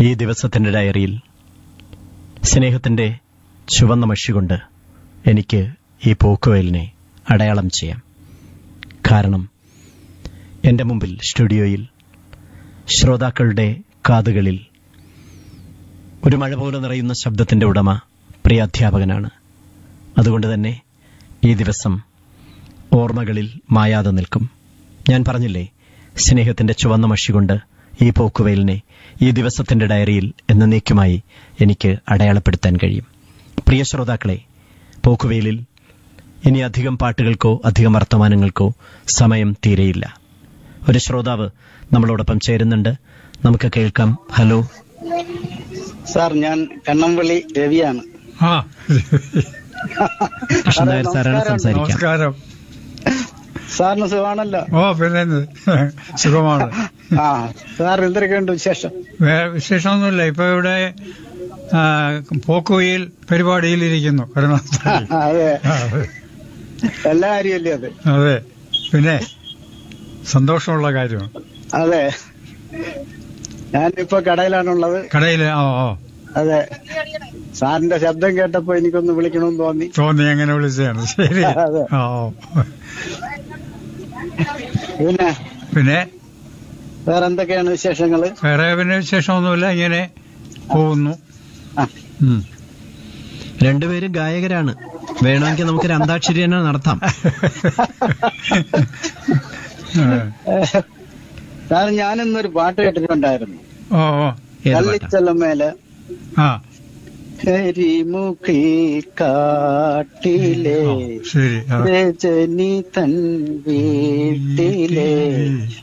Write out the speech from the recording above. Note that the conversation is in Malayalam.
ഈ ദിവസത്തിന്റെ ഡയറിയിൽ സ്നേഹത്തിന്റെ ചുവന്ന മഷി കൊണ്ട് എനിക്ക് ഈ പോക്കുവയലിനെ അടയാളം ചെയ്യാം കാരണം എന്റെ മുമ്പിൽ സ്റ്റുഡിയോയിൽ ശ്രോതാക്കളുടെ കാതുകളിൽ ഒരു മഴ പോലെ നിറയുന്ന ശബ്ദത്തിന്റെ ഉടമ പ്രിയ അധ്യാപകനാണ് അതുകൊണ്ട് തന്നെ ഈ ദിവസം ഓർമ്മകളിൽ മായാതെ നിൽക്കും ഞാൻ പറഞ്ഞില്ലേ സ്നേഹത്തിന്റെ ചുവന്ന മഷി കൊണ്ട് ഈ പോക്കുവയലിനെ ഈ ദിവസത്തിന്റെ ഡയറിയിൽ എന്നേക്കുമായി എനിക്ക് അടയാളപ്പെടുത്താൻ കഴിയും പ്രിയ ശ്രോതാക്കളെ പോക്കുവെയിലിൽ ഇനി അധികം പാട്ടുകൾക്കോ അധികം വർത്തമാനങ്ങൾക്കോ സമയം തീരെയില്ല ഒരു ശ്രോതാവ് നമ്മളോടൊപ്പം ചേരുന്നുണ്ട് നമുക്ക് കേൾക്കാം ഹലോ സാർ ഞാൻ കണ്ണമ്പള്ളി രവിയാണ് ആ കൃഷ്ണൻ നായർ സാറാണ് നമസ്കാരം. സംസാരിക്കാം നമസ്കാരം സാറിന് സുഖമാണല്ലോ ഓ പിന്നെ എന്ത്? സുഖമാണ് ആ സാർ എന്തൊക്കെയുണ്ട് വിശേഷം വേറെ വിശേഷമൊന്നുമില്ല ഇപ്പൊ ഇവിടെ ആ, പോക്കുവയിൽ പരിപാടിയിലിരിക്കുന്നു കരുണാസ്ഥലി അതെ ആ, അതെ. എല്ലാ കാര്യമല്ലേ അത് അതെ പിന്നെ സന്തോഷമുള്ള കാര്യമാണ് അതെ ഞാനിപ്പോ കടയിലാണുള്ളത് കടയിൽ ഓ ഓ അതെ സാറിന്റെ ശബ്ദം കേട്ടപ്പോ എനിക്കൊന്ന് വിളിക്കണമെന്ന് തോന്നി തോന്നി അങ്ങനെ വിളിച്ചതാണ് ശരി അതെ. ആ, ഓ പിന്നെ പിന്നെ വേറെ എന്തൊക്കെയാണ് വിശേഷങ്ങള് വേറെ പിന്നെ വിശേഷമൊന്നുമില്ല ഇങ്ങനെ പോകുന്നു ആ, ഉം. രണ്ടുപേരും ഗായകരാണ് വേണമെങ്കിൽ നമുക്ക് ഒരു അന്താക്ഷരി തന്നെ നടത്താം ആ. സാർ ഞാനിന്നൊരു പാട്ട് കേട്ടിട്ടുണ്ടായിരുന്നു ഓ ഓ ഏത് പാട്ടാ കള്ളിച്ചെല്ലമേല് ആ കരിമുഖി കാട്ടിലെ ഓ, ശരി ആ. രജനി തൻ വീട്ടിലെ